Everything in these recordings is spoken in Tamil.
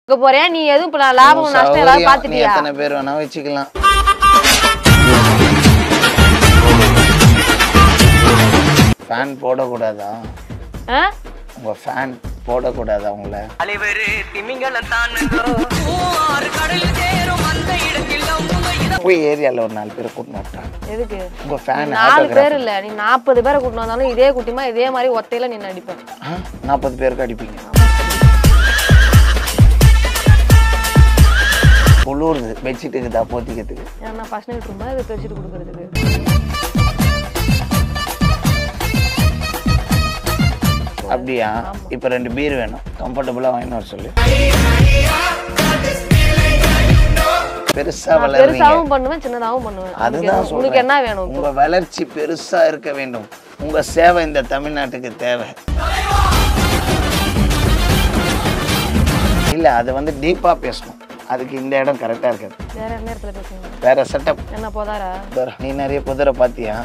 இருக்க போறேன் நீ எதுவும் இப்ப நான் லாபம் நஷ்டம் ஏதாவது சௌகரியம். நீ பாத்துட்டியா எத்தனை பேர் வேணா வச்சுக்கலாம் ஃபேன் போடக்கூடாதா ஆ? உங்க ஃபேன் போடக்கூடாதா உங்களை அலைவரு திமிங்கலம் தானுங்கோ ஆறு கடலில் சேரும் அந்த இடத்தில் அவங்க இத போய் ஏரியால ஒரு நாலு பேரை கூட்டிட்டு விட்டாங்க எதுக்கு உங்க ஃபேன் நாலு பேர் இல்ல நீ நாற்பது பேரை கூட்டிட்டு வந்தாலும் இதே குட்டிமா இதே மாதிரி ஒத்தையில நீ நடிப்பேன் நாற்பது பேருக்கு அடிப்பீங்க குளிருது பெட்ஷீட்டுக்கு தான் போத்திக்கிறதுக்கு ஏன்னா ஃபர்ஸ்ட் நைட் ரூமா இதை பெருசிட்டு கொடுக்கறதுக்கு அப்படியா இப்போ ரெண்டு பீர் வேணும் கம்ஃபர்டபுளா வாங்கின்னு வர சொல்லு பெருசா நான் வளர்றீங்க பெருசாவும் பண்ணுவேன் சின்னதாவும் பண்ணுவேன் உனக்கு அதுதான் என்ன- உனக்கு என்ன சொல்றேன் வேணும் உங்க வளர்ச்சி பெருசா இருக்க வேண்டும் உங்க சேவை இந்த தமிழ்நாட்டுக்கு தேவை இல்ல அது வந்து டீப்பா பேசணும் அதுக்கு இந்த இடம் கரெக்டா இருக்காது வேற என்ன இடத்துல பேசுங்க வேற செட்டப் என்ன போதாரா நீ நிறைய குதிரை பாத்தியா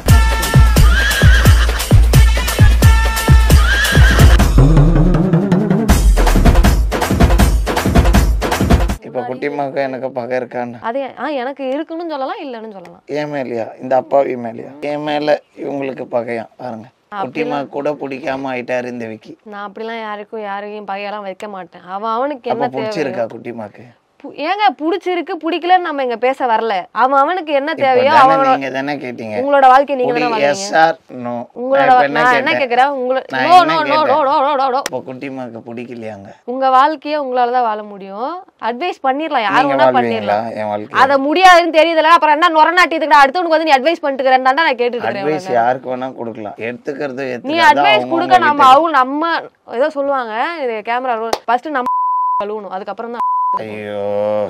இப்ப குட்டிமாக்கு எனக்கு பகை இருக்கான்னு அதே ஆ எனக்கு இருக்குன்னு சொல்லலாம் இல்லைன்னு சொல்லலாம் என் மேலயா இந்த அப்பாவி மேலயா என் மேல இவங்களுக்கு பகையா பாருங்க குட்டிமா கூட பிடிக்காம ஆயிட்டாரு இந்த விக்கி நான் அப்படிலாம் யாருக்கும் யாரையும் பகையெல்லாம் வைக்க மாட்டேன் அவன் அவனுக்கு அப்ப என்ன தேவை பிடிச்சிருக்கா குட்டிமாக்கு பு- ஏங்க புடிச்சிருக்கு பிடிக்கலன்னு நம்ம இங்க பேச வரல அவன் அவனுக்கு என்ன இப்ப தேவையோ தானே அவனோட நீங்க தானே கேட்டீங்க உங்களோட வாழ்க்கை நீங்க தானே குடி வாழ்றீங்க எஸ் ஆர் நோ உங்களோட நான் என்ன கேக்குறேன் உங்களோட நான் நோ என்ன நோ நோ கேட்டேன்? No no no no no இப்போ குட்டிமாக்கு பிடிக்கலையாங்க உங்க வாழ்க்கைய உங்களால தான் வாழ முடியும் அட்வைஸ் பண்ணிரலாம் யார் நீங்க வேணா வாழ்வீங்களா பண்ணிரலாம் என் வாழ்க்கை அத முடியாதுன்னு தெரியுதுல அப்புறம் என்ன நொரநாட்டியதுக்கு அடுத்தவனுக்கு வந்து நீ அட்வைஸ் பண்ணிட்டு இருக்கிறேன் நான் கேட்டுட்டு இருக்கிறேன் அட்வைஸ் யாருக்கு வேணா கொடுக்கலாம் எடுத்துக்கிறது நீ எடுத்துக்காத அட்வைஸ் அவங்க கொடுக்க நம்ம உங்ககிட்ட- அவங்க நம்ம ஏதோ சொல்லுவாங்க இது கேமரா ஃபர்ஸ்ட் நம்ம கழுவணும் அதுக்கப்புறம் தான் ஐயோ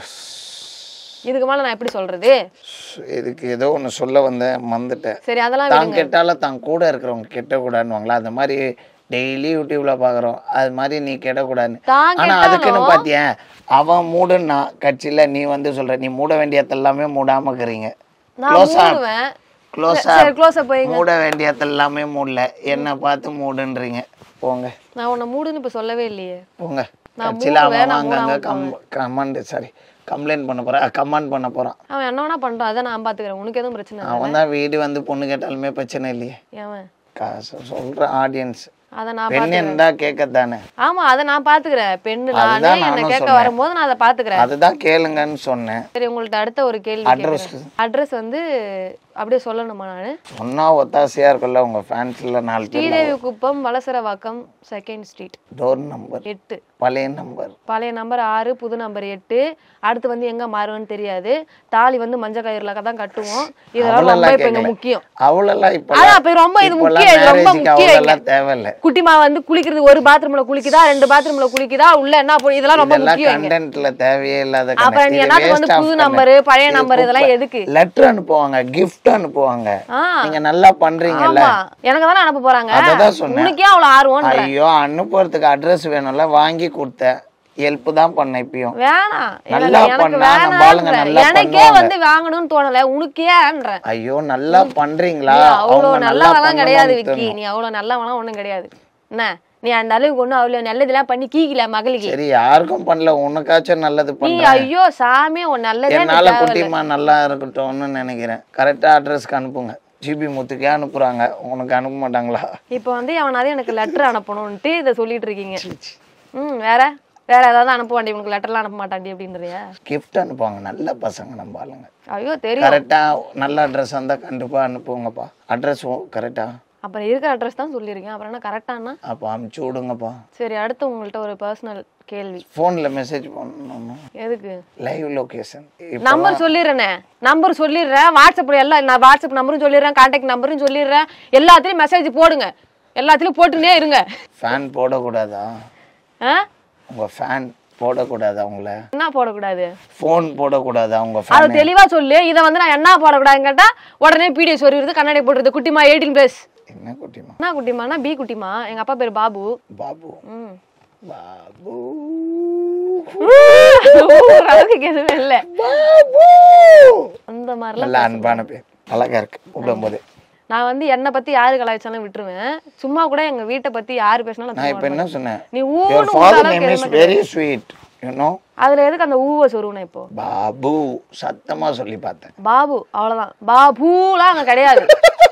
இதுக்கு மேல நான் எப்படி சொல்றது இதுக்கு ஏதோ ஒண்ணு சொல்ல வந்தேன் மறந்துட்டேன் சரி அதெல்லாம் தான் விடுங்க கெட்டாலும் தான் கூட இருக்கிறவங்க கெட்டக்கூடாதுன்னுவாங்களா அந்த மாதிரி டெய்லி யூடியூப்ல பாக்குறோம் அது மாதிரி நீ கெட்டக்கூடாதுன்னு தான் ஆனா அதுக்குன்னு கெட்டாலும் பாத்தியா அவன் மூடுன்னா கட்சியில நீ வந்து சொல்ற நீ மூட வேண்டியது எல்லாமே மூடாம இருக்கிறீங்க நான் க்ளோஸ் மூடுவேன் க்ளோஸ் சரி க்ளோஸ் போயிங்க மூட வேண்டியது எல்லாமே மூடல என்ன பார்த்து மூடுன்றீங்க போங்க நான் உன்னை மூடுன்னு இப்ப சொல்லவே இல்லையே போங்க நான் கட்சியில மூடுவேன், அவன் நான் அங்கங்க மூடாம கம் கமெண்ட் சாரி கம்ப்ளைண்ட் பண்ண போறான் கமெண்ட் பண்ண போறான் அவன் என்ன வேணா பண்றான் அதை நான் பாத்துக்கிறேன் உனக்கு எதுவும் பிரச்சனை இல்லை அவன் தான் வீடு வந்து பொண்ணு கேட்டாலுமே பிரச்சனை இல்லையே ஏவன் காசு சொல்ற ஆடியன்ஸ் அதை நான் பெண் இருந்தா கேட்கத்தானே ஆமா அதை நான் பாத்துக்கிறேன் பெண்ணு நானே அதுதான் என்ன நானும் கேட்க சொன்னேன். வரும்போது நான் அதை பாத்துக்கிறேன் அதுதான் கேளுங்கன்னு சொன்னேன் சரி உங்கள்ட்ட அடுத்த ஒரு கேள்வி Address. அட்ரஸ் வந்து அப்படியே சொல்லணுமா நானு சொன்னா ஒத்தாசையா இருக்குல்ல உங்க ஃபேன்ஸ்ல நாலு பேர் Sridevi Kuppam Valasaravakkam second street door number எட்டு பழைய நம்பர் பழைய நம்பர் ஆறு புது நம்பர் எட்டு அடுத்து வந்து எங்க மாறுவேன்னு தெரியாது தாலி வந்து மஞ்சள் கயிறுல தான் கட்டுவோம் இதெல்லாம் ரொம்ப அவளெல்லாம் இப்ப இங்க கேட்கல முக்கியம் அவளெல்லாம் இப்ப அதான் இப்ப ரொம்ப இது முக்கியம் இது ரொம்ப முக்கியம் இங்க. அவளெல்லாம் தேவையில்ல குட்டிமா வந்து குளிக்கிறது ஒரு பாத்ரூம்ல குளிக்குதா ரெண்டு பாத்ரூம்ல குளிக்குதா உள்ள என்ன போ- இதெல்லாம் ரொம்ப இதெல்லாம் முக்கியம் இங்க கண்டென்ட்ல தேவையே இல்லாத அப்புறம் நீ என்னத்துக்கு வந்து புது நம்பரு பழைய நம்பர் இதெல்லாம் எதுக்கு லெட்டர் அனுப்புவாங்க கிஃப்ட் அனுப்புவாங்க ஆ நீங்க நல்லா பண்றீங்கல்ல ஆமா எனக்கு தானே அனுப்ப போறாங்க அததான் சொன்னேன். உனக்கே அவ்வளவு ஆர்வம் ஐயோ அனுப்புறதுக்கு அட்ரஸ் வேணும்ல வாங்கி கொடுத்தேன் ஹெல்ப் தான் பண்ண இப்பயும் வேணாம் நல்லா எனக்கு எனக்கு பண்ணா நம்ம ஆளுங்க வேணான்ற நல்லா எனக்கே பண்ணுவாங்க. வந்து வாங்கணும்னு தோணல உனக்கேன்றேன் ஐயோ நல்லா பண்றீங்களா நீ அவ்வளவு அவங்க நல்லா நல்லவெல்லாம் கிடையாது பண்ணணும்னு விக்கி நீ அவ்வளவு நல்லவெல்லாம் ஒண்ணும் கிடையாது என்ன நீ அந்த அளவுக்கு ஒண்ணும் அவ்வளவு நல்லதெல்லாம் பண்ணி கீக்கல மகளுக்கு சரி யாருக்கும் பண்ணல உனக்காச்சும் நல்லது நீ பண்றேன் ஐயோ சாமி உன் நல்லதே எனக்கு என்னால தேவையில்ல. குட்டிமா நல்லா இருக்கட்டும்னு நினைக்கிறேன் கரெக்டா அட்ரஸ்க்கு அனுப்புங்க ஜிபி முத்துக்கே அனுப்புறாங்க உனக்கு அனுப்ப மாட்டாங்களா இப்போ வந்து அவனாவது எனக்கு லெட்டர் அனுப்பணும்ட்டு இதை சொல்லிட்டு இருக்கீங்க ம் வேற வேற ஏதாவது அனுப்ப வேண்டிய உனக்கு லெட்டர்லாம் அனுப்ப மாட்டாண்டி அப்படின்றியா கிஃப்ட் அனுப்புவாங்க நல்ல பசங்க நம்ம ஆளுங்க ஐயோ தெரியும் கரெக்டா நல்ல அட்ரஸ் வந்தா கண்டிப்பா அனுப்புங்கப்பா அட்ரஸ் கரெக்டா அப்புறம் இருக்கிற அட்ரஸ் தான் சொல்லியிருக்கேன் அப்புறம் என்ன கரெக்டானா அப்போ அனுப்பிச்சு விடுங்கப்பா சரி அடுத்து உங்கள்ட்ட ஒரு பர்சனல் கேள்வி ஃபோன்ல மெசேஜ் பண்ணணும் எதுக்கு லைவ் லொகேஷன் நம்பர் சொல்லிடுறேனே நம்பர் சொல்லிடுறேன் வாட்ஸ்அப்ல எல்லாம் நான் வாட்ஸ்அப் நம்பரும் சொல்லிடுறேன் கான்டாக்ட் நம்பரும் சொல்லிடுறேன் எல்லாத்துலயும் மெசேஜ் போடுங்க எல்லாத்துலயும் போட்டுனே இருங்க ஃபேன் போடக்கூடாதா ஆ? உங்க ஃபேன் போடக்கூடாதா உங்களை என்ன போடக்கூடாது ஃபோன் போடக்கூடாதா உங்க அது ஃபேன் தெளிவா சொல்லு இதை வந்து நான் என்ன போடக்கூடாதுன்னு கேட்டா உடனே பிடிஎ சொருகிறது கண்ணாடி போட்டுருது குட்டிமா எயிட்டீன் பிளஸ் என்ன குட்டிமா என்ன குட்டிமானா பி குட்டிமா எங்க அப்பா பேர் பாபு பாபு ம். பாபு அளவுக்கு எதுவுமே இல்ல பாபு அந்த மாதிரிலாம் நல்ல அன்பான பேர் அழகா இருக்கு கூப்பிடும் போது நான் வந்து என்னை பத்தி யாரு கலாய்ச்சாலும் விட்டுருவேன் சும்மா கூட எங்க வீட்டை பத்தி யாரு பேசினாலும் நான் நான் இப்ப என்ன சொன்னேன் நீ your ஊன்னு father ஊடால name is கிளம்பி very sweet you know அதுல எதுக்கு அந்த ஊவை சொருவணும் இப்போ பாபு சத்தமா சொல்லி பார்த்தேன் பாபு அவ்வளவுதான் பாபுலாம் அங்க கிடையாது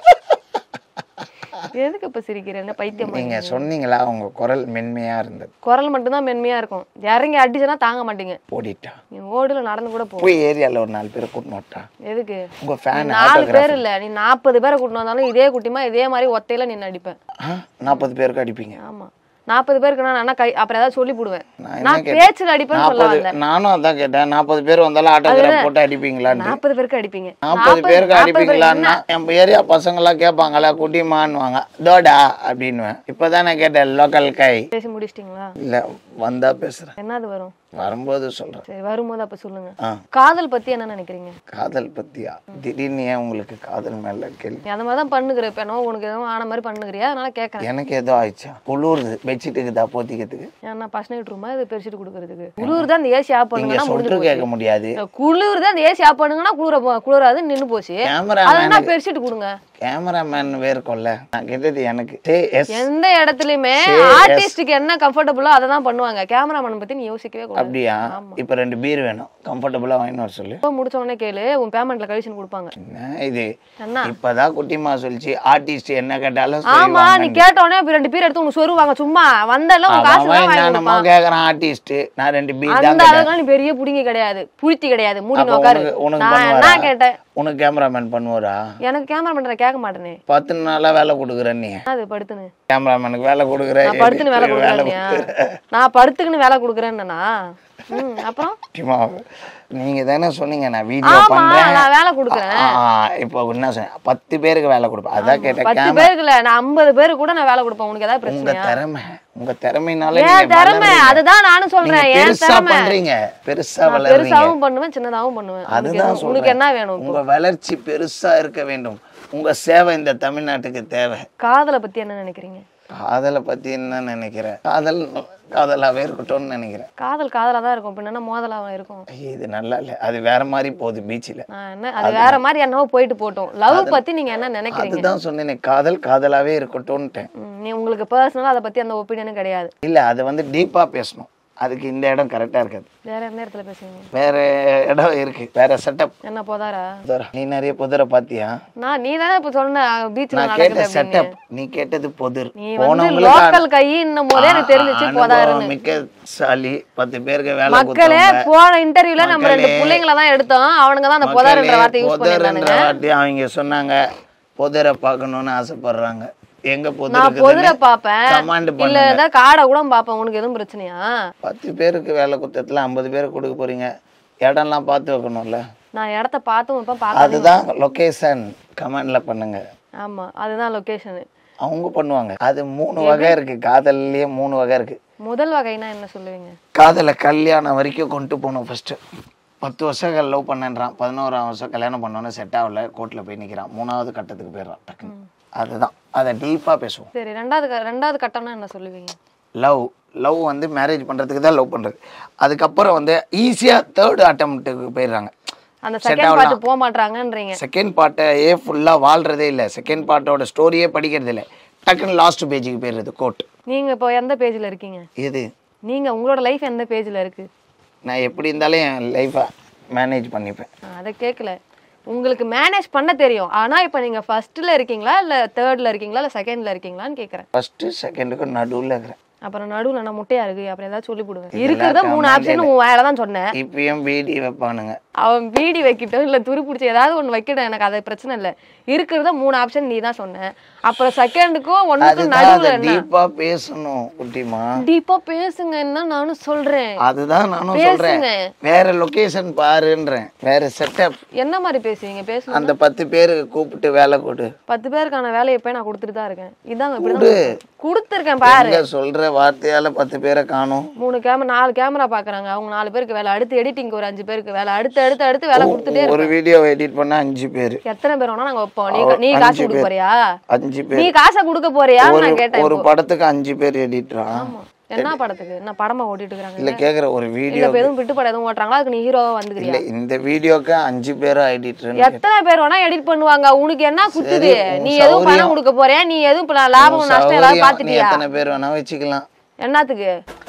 எதுக்கு இப்ப சிரிக்கிறேன் என்ன பைத்தியம் நீங்க பண்ணீங்க? சொன்னீங்களா உங்க குரல் மென்மையா இருந்தது குரல் மட்டும்தான் மென்மையா இருக்கும் இறங்கி அடிச்சனா தாங்க மாட்டீங்க ஓடிட்டா நீ ஓடுல நடந்து கூட போ போய் ஏரியால ஒரு நாலு பேரை கூட்டின்னு வரட்டா எதுக்கு உங்க நீ ஃபேன் நாலு பேர் இல்ல நீ நாற்பது பேரை கூட்டிட்டு வந்தாலும் இதே குட்டிமா இதே மாதிரி ஒத்தையில நின்னு அடிப்பேன் நாற்பது பேருக்கு அடிப்பீங்க ஆமா நாற்பது பேருக்கு நான் என்ன கை அப்புறம் ஏதாவது சொல்லி போடுவேன் நான் என்ன நான் கேட்டேன்? பேச்சுல அடிப்பேன்னு சொல்ல நாற்பது வந்தேன் நானும் அதான் கேட்டேன் நாற்பது பேர் வந்தாலும் ஆட்டோகிராஃப் போட்டு அடிப்பீங்களான்னு நாற்பது பேருக்கு அடிப்பீங்க நாற்பது பேருக்கு நாற்பது பேருக்கு அடிப்பீங்களான்னா என் ஏரியா பசங்க எல்லாம் கேட்பாங்களா குட்டிமான்னுவாங்க தோடா அப்படின்னுவேன் இப்பதான் நான் கேட்டேன் லோக்கல் கை பேசி முடிச்சிட்டீங்களா இல்ல வந்தா பேசுறேன் என்னது வரும் வரும்போது சொல்றேன் சரி வரும்போது அப்ப சொல்லுங்க ஆ காதல் பத்தி என்ன நினைக்கிறீங்க காதல் பத்தியா திடீர்னு ஏன் உங்களுக்கு காதல் மேல கேள்வி நீ அந்த மாதிரி தான் பண்ணுகிற இப்ப என்னவோ உனக்கு எதுவும் ஆன மாதிரி பண்ணுகிறியா அதனால கேட்கறேன் எனக்கு ஏதோ ஆயிடுச்சா குளிருது பெட்ஷீட்டுக்கு தான் போத்திக்கிறதுக்கு ஏன்னா பர்சனல் ரூமா இது பெருசிட்டு கொடுக்கறதுக்கு குளிர் தான் இந்த ஏசி ஆஃப் நீங்க பண்ணுங்கன்னா முடிஞ்சு சொல்றது கேட்க முடியாது குளிர் தான் இந்த ஏசி ஆஃப் பண்ணுங்கன்னா குளிர போ- குளிராது நின்னு போச்சு கேமரா அதனா பெருசிட்டு கொடுங்க கேமராமேன் வேறு கொல்ல நான் கேட்டது எனக்கு சே எஸ் எந்த இடத்துலயுமே ஆர்டிஸ்டுக்கு என்ன கம்ஃபர்டபுளோ அதை தான் பண்ணுவாங்க கேமராமேன் பத்தி நீ யோசிக்கவே கூடாது அப்படியா இப்ப ரெண்டு பீர் வேணும் கம்ஃபர்டபுளா வாங்கின்னு வர சொல்லு இப்போ முடிச்ச உடனே கேளு உன் பேமெண்ட்ல கழிச்சுன்னு கொடுப்பாங்க என்ன இது என்ன இப்பதான் குட்டிமா சொல்லிச்சு ஆர்டிஸ்ட் என்ன கேட்டாலும் ஆமா நீ செய்வாங்கன்னு. கேட்ட உடனே இப்ப ரெண்டு பீர் எடுத்து உனக்கு சொருவாங்க சும்மா வந்தெல்லாம் உன் அவன் காசு தான் அவன் வாங்கி என்னென்னமோ கொடுப்பான். கேக்குறான் ஆர்டிஸ்ட் நான் ரெண்டு பீர் தான் அந்த கேட்டேன் அளவுக்கு நீ பெரிய புடிங்கி கிடையாது புழுத்தி கிடையாது மூடி அப்ப உட்காரு உனக்கு உனக்கு நான் என்ன பண்ணுவாரா கேட்டேன் உனக்கு கேமராமேன் பண்ணுவாரா எனக்கு கேமரா பண்ற கேட்க மாட்டேனே பத்து நாளா வேலை கொடுக்குற நீ அது படுத்துன்னு கேமராமேனுக்கு வேலை கொடுக்குற நான் படுத்துன்னு வேலை editor க்கு கொடுக்குறேன் நான் படுத்துக்குன்னு வேலை கொடுக்குறேன்னா ம் அப்புறம் குட்டிமா, நீங்க தானே சொன்னீங்க நான் வீடியோ ஆமா பண்றேன் நான் வேலை கொடுக்குறேன் ஆ, ஆ, இப்போ என்ன சொன்னேன் பத்து பேருக்கு வேலை கொடுப்பேன் அதான் கேட்டேன் பத்து கேமரா பேருக்கு இல்ல நான் ஐம்பது பேருக்கு கூட நான் வேலை கொடுப்பேன் உனக்கு ஏதாவது உங்க பிரச்சனையா திறமை உங்க திறமைனால ஏன் நீங்க திறமை வளர்றீங்க. அதுதான் நானும் நீங்க சொல்றேன் ஏன் பெருசா திறமை பண்றீங்க பெருசா நான் வளர்றீங்க பெருசாவும் பண்ணுவேன் சின்னதாவும் பண்ணுவேன் உனக்கு அதுதான் என்ன- உனக்கு என்ன சொல்றேன் வேணும் இப்போ உங்க வளர்ச்சி பெருசா இருக்க வேண்டும் உங்க சேவை இந்த தமிழ்நாட்டுக்கு தேவை காதலை பத்தி என்ன நினைக்கிறீங்க காதலை பத்தி என்ன நினைக்கிறேன் காதல் காதலாவே இருக்கட்டும்னு நினைக்கிறேன் காதல் காதலா தான் இருக்கும் பின்ன என்ன மோதலாவும் இருக்கும் ஐய, இது நல்லா இல்லை அது வேற மாதிரி போகுது பீச்சில் நான் என்ன அது வேற மாதிரி என்னவோ போயிட்டு போட்டோம் லவ் பத்தி நீங்க என்ன நினைக்கிறீங்க அதுதான் சொன்னேனே காதல் காதலாவே இருக்கட்டும்ன்ட்டேன் ம், நீ உங்களுக்கு பர்சனலா அதை பத்தி அந்த ஒப்பீனியனும் கிடையாது இல்ல அது வந்து டீப்பா பேசணும் அதுக்கு இந்த இடம் கரெக்டா இருக்காது வேற எந்த இடத்துல பேசுவீங்க வேற இடம் இருக்கு வேற செட்டப் என்ன போதாரா நீ நிறைய புதரை பாத்தியா நான் நீ தானே இப்ப சொன்ன பீச்ல நான் நடக்குது கேட்ட அப்படின்னு செட்டப் நீ கேட்டது புதிர் நீ வந்து லோக்கல் கைன்னும் போதே எனக்கு தெரிஞ்சிச்சு போதாருன்னு மிக்க சாலி பத்து பேருக்கு வேலை மக்களே கொடுத்தவங்க. போன இன்டர்வியூல நம்ம ரெண்டு மக்களே, பிள்ளைங்கள தான் எடுத்தோம் அவனுங்க தான் அந்த புதாருன்ற மக்களே, வார்த்தை யூஸ் புதருன்ற பண்ணிருந்தானுங்க வார்த்தை அவங்க சொன்னாங்க புதரை பார்க்கணும்னு ஆசைப்படுறாங்க எங்க புதர் நான் பொதுரை பாப்பேன் கமாண்ட் இல்ல பண்ணுங்க ஏதாவது காடை கூட பாப்பேன் உனக்கு எதுவும் பிரச்சனையா பத்து பேருக்கு வேலை கொடுத்ததுல ஐம்பது பேருக்கு கொடுக்க போறீங்க இடம்லாம் பார்த்து வைக்கணும்ல நான் இடத்த பார்த்தும் இப்ப பார்க்காத அதுதான் லொகேஷன் கமெண்ட்ல பண்ணுங்க ஆமா அதுதான் லொகேஷன் அவங்க பண்ணுவாங்க அது மூணு வகை இருக்கு காதல்லயே மூணு வகை இருக்கு முதல் வகைனா என்ன சொல்லுவீங்க காதலை கல்யாணம் வரைக்கும் கொண்டு போகணும் ஃபர்ஸ்ட் பத்து வருஷம் லவ் பண்ணேன்றான் பதினோராம் வருஷம் கல்யாணம் பண்ணோன்னு செட் ஆகல கோர்ட்டில் போய் நிற்கிறான் மூணாவது கட்டத்துக்கு போயிடுறான் டக்குன்னு அதுதான் அதை டீப்பாக பேசுவோம் சரி ரெண்டாவது க- ரெண்டாவது கட்டம்னா என்ன சொல்லுவீங்க லவ் லவ் வந்து மேரேஜ் பண்ணுறதுக்கு தான் லவ் பண்ணுறது அதுக்கப்புறம் வந்து ஈஸியாக தேர்ட் அட்டம்ப்ட்டுக்கு போயிடுறாங்க அந்த Set செகண்ட் ஆகலாம். பார்ட் போக மாட்டாங்கன்றீங்க செகண்ட் பார்ட்டையே ஃபுல்லாக வாழ்றதே இல்லை செகண்ட் பார்ட்டோட ஸ்டோரியே படிக்கிறது இல்லை டக்குன்னு லாஸ்ட் பேஜுக்கு போயிடுறது கோர்ட் நீங்க இப்போ எந்த பேஜ்ல இருக்கீங்க எது நீங்க உங்களோட லைஃப் எந்த பேஜ்ல இருக்கு நான் எப்படி இருந்தாலும் என் லைஃப்பை மேனேஜ் பண்ணிப்பேன் நான் அதை கேட்கல உங்களுக்கு மேனேஜ் பண்ண தெரியும் ஆனா இப்போ நீங்க ஃபர்ஸ்ட்ல இருக்கீங்களா இல்ல தேர்ட்ல இருக்கீங்களா இல்ல செகண்ட்ல இருக்கீங்களான்னு கேக்குறேன் ஃபஸ்ட்டு செகண்டுக்கு நடுவில் இருக்கிறேன் அப்புறம் நடுவுல நான் முட்டையா இருக்கு அப்புறம் ஏதாவது சொல்லி போடுவேன் இதெல்லாம் இருக்கிறத மூணு command ஆப்ஷன் உன் வேலை தான் சொன்னேன் இப்பயும் பீடி வைப்பானுங்க அவன் பீடி வைக்கட்டும் இல்ல துரு பிடிச்சி ஏதாவது ஒண்ணு வைக்கட்டும் எனக்கு அது பிரச்சனை இல்ல இருக்கிறத மூணு ஆப்ஷன் நீ தான் சொன்ன அப்புறம் செகண்டுக்கும் ஒண்ணுக்கும் அதுதான் நடுவுல அதை என்ன டீப்பா பேசணும் குட்டிமா டீப்பா பேசுங்க என்ன நானும் சொல்றேன் அதுதான் நானும் பேசுங்க. சொல்றேன் வேற லொகேஷன் பாருன்றேன் வேற செட்டப் என்ன மாதிரி பேசுவீங்க பேசுங்க அந்த பத்து பேரு கூப்பிட்டு வேலை கொடு பத்து பேருக்கான வேலையை போய் நான் கொடுத்துட்டு தான் இருக்கேன் இதாங்க இப்படிதான் கொடுத்துருக்கேன் பாரு எங்க சொல்ற வார்த்தையால பத்து பேரை காணும் மூணு கேமரா நாலு கேமரா பாக்குறாங்க அவங்க நாலு பேருக்கு வேலை அடுத்து எடிட்டிங் ஒரு அஞ்சு பேருக்கு வேலை அடுத்து அடுத்து அடுத்து வேலை கொடுத்துட்டே ஒரு வீடியோ எடிட் பண்ண அஞ்சு பேரு எத்தனை பேர் வேணா நாங்க வைப்போம் நீ அவ- நீ அஞ்சு காசு கொடுக்க பேர். போறியா அஞ்சு நீ பேர் காசை கொடுக்க போறியா ஒரு நான் கேட்டேன் ஒரு இப்போ. படத்துக்கு அஞ்சு பேர் எடிட்டரா ஆமா என்ன படத்துக்கு என்ன படமா ஓட்டிட்டு இருக்காங்க இல்ல கேக்குற ஒரு இல்ல வீடியோ இப்ப எதுவும் விட்டு படம் எதுவும் ஓட்டுறாங்களா அதுக்கு நீ ஹீரோவா வந்துக்கிறியா இல்ல இந்த வீடியோக்கு அஞ்சு பேரா எடிட்டர் எத்தனை பேர் வேணா எடிட் பண்ணுவாங்க உனக்கு என்ன குத்துது உன் நீ எதுவும் சௌகரியம். பணம் கொடுக்க போறியா நீ எதுவும் இப்ப லாபம் நஷ்டம் ஏதாவது நீ பாத்துட்டியா எத்தனை பேர் வேணா வச்சுக்கலாம் என்னத்துக்கு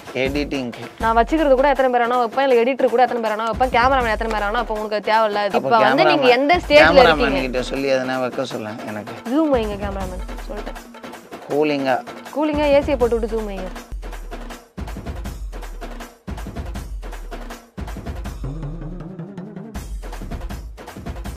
எடிட்டிங்க்கு நான் வச்சுக்கிறது கூட எத்தனை பேர் வேணா வைப்பேன் இல்லை எடிட்டர் கூட எத்தனை பேர் வேணா வைப்பேன் கேமராமேன் எத்தனை பேர் வேணா அப்போ உங்களுக்கு அது தேவையில்ல இப்போ வந்து நீங்க எந்த ஸ்டேஜ்ல இருக்கீங்க கேமராமேன் கிட்ட சொல்லி எதனா வைக்க சொல்ல எனக்கு ஜூம் வைங்க கேமராமேன் சொல்லிட்டேன் கூலிங்கா கூலிங்கா ஏசியை போட்டு விட்டு ஜூம் வைங்க